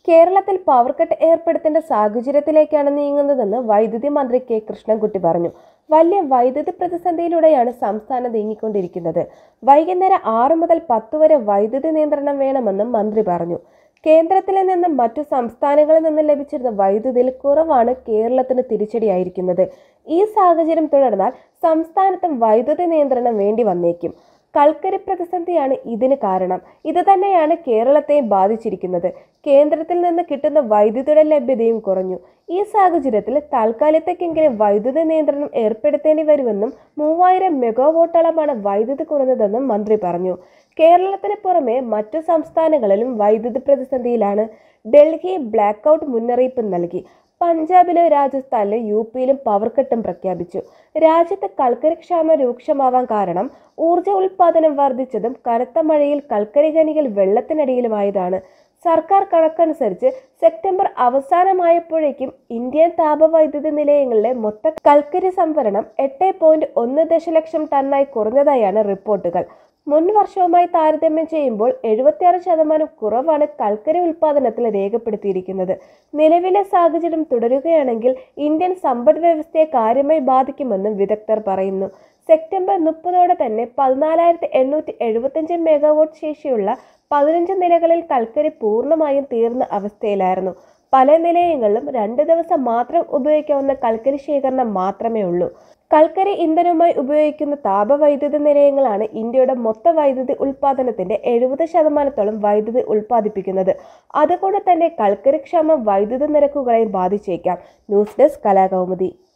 കേരളത്തിൽ power cut ഏർപ്പെടുത്തേണ്ട സാഹചര്യത്തിലേക്കാണ് നീങ്ങുന്നതെന്ന് വൈദ്യുതി മന്ത്രി കെ കൃഷ്ണൻകുട്ടി പറഞ്ഞു വലിയ വൈദ്യുതി പ്രതിസന്ധിയിലൂടെയാണ് സംസ്ഥാനം നീങ്ങിക്കൊണ്ടിരിക്കുന്നത് വൈകുന്നേരം ആറ് മുതൽ പത്ത് വരെ വൈദ്യുതി നിയന്ത്രണം വേണമെന്നും മന്ത്രി പറഞ്ഞു കേന്ദ്രത്തിൽ നിന്നും മറ്റു സംസ്ഥാനങ്ങളിൽ നിന്നും ലഭിച്ചിരുന്ന വൈദ്യുതിയിൽ കുറവാണ് കേരളത്തിന് തിരിച്ചടിയായിരിക്കുന്നത് ഈ സാഹചര്യം തുടർന്നാൽ സംസ്ഥാനത്തും വൈദ്യുതി നിയന്ത്രണം വേണ്ടി വന്നേക്കും കൽക്കരി പ്രതിസന്ധിയാണ് ഇതിന് കാരണം ഇത് തന്നെയാണ് കേരളത്തെയും ബാധിച്ചിരിക്കുന്നത് കേന്ദ്രത്തിൽ നിന്ന് കിട്ടുന്ന വൈദ്യുതിയുടെ ലഭ്യതയും കുറഞ്ഞു ഈ സാഹചര്യത്തിൽ താൽക്കാലികത്തേക്കെങ്കിലും വൈദ്യുതി നിയന്ത്രണം ഏർപ്പെടുത്തേണ്ടി വരുമെന്നും മൂവായിരം മെഗാവോട്ടോളമാണ് വൈദ്യുതി കുറഞ്ഞതെന്നും മന്ത്രി പറഞ്ഞു കേരളത്തിന് പുറമെ മറ്റു സംസ്ഥാനങ്ങളിലും വൈദ്യുതി പ്രതിസന്ധിയിലാണ് ഡൽഹി ബ്ലാക്ക് ഔട്ട് മുന്നറിയിപ്പ് നൽകി പഞ്ചാബിലും രാജസ്ഥാനിലും യു പിയിലും പവർ കട്ടും പ്രഖ്യാപിച്ചു രാജ്യത്ത് കൽക്കരി ക്ഷാമം രൂക്ഷമാവാൻ കാരണം ഊർജ്ജ ഉൽപാദനം വർദ്ധിച്ചതും കനത്ത മഴയിൽ കൽക്കരി ഖനികൾ വെള്ളത്തിനടിയിലുമായതാണ് സർക്കാർ കണക്കനുസരിച്ച് സെപ്റ്റംബർ അവസാനമായപ്പോഴേക്കും ഇന്ത്യൻ താപവൈദ്യുതി നിലയങ്ങളിലെ മൊത്ത കൽക്കരി സംഭരണം എട്ട് പോയിന്റ് ഒന്ന് ദശലക്ഷം ടണ്ണായി കുറഞ്ഞതായാണ് റിപ്പോർട്ടുകൾ മുൻ വർഷവുമായി താരതമ്യം ചെയ്യുമ്പോൾ എഴുപത്തിയാറ് ശതമാനം കുറവാണ് കൽക്കരി ഉൽപാദനത്തിൽ രേഖപ്പെടുത്തിയിരിക്കുന്നത് നിലവിലെ സാഹചര്യം തുടരുകയാണെങ്കിൽ ഇന്ത്യൻ സമ്പദ് വ്യവസ്ഥയെ കാര്യമായി ബാധിക്കുമെന്നും വിദഗ്ധർ പറയുന്നു സെപ്റ്റംബർ മുപ്പതോടെ തന്നെ പതിനാലായിരത്തി എണ്ണൂറ്റി എഴുപത്തിയഞ്ച് മെഗാവോട്ട് ശേഷിയുള്ള പതിനഞ്ച് നിലകളിൽ കൽക്കരി പൂർണ്ണമായും തീർന്ന അവസ്ഥയിലായിരുന്നു പല നിലയങ്ങളിലും രണ്ട് ദിവസം മാത്രം ഉപയോഗിക്കാവുന്ന കൽക്കരി ശേഖരണം മാത്രമേ ഉള്ളൂ കൽക്കരി ഇന്ധനവുമായി ഉപയോഗിക്കുന്ന താപവൈദ്യുത നിലയങ്ങളാണ് ഇന്ത്യയുടെ മൊത്ത വൈദ്യുതി ഉൽപാദനത്തിന്റെ എഴുപത് ശതമാനത്തോളം വൈദ്യുതി ഉൽപ്പാദിപ്പിക്കുന്നത് അതുകൊണ്ട് തന്നെ കൽക്കരി ക്ഷാമം വൈദ്യുത നിരക്കുകളെയും ബാധിച്ചേക്കാം ന്യൂസ് ഡെസ്ക് കലാകൗമുദി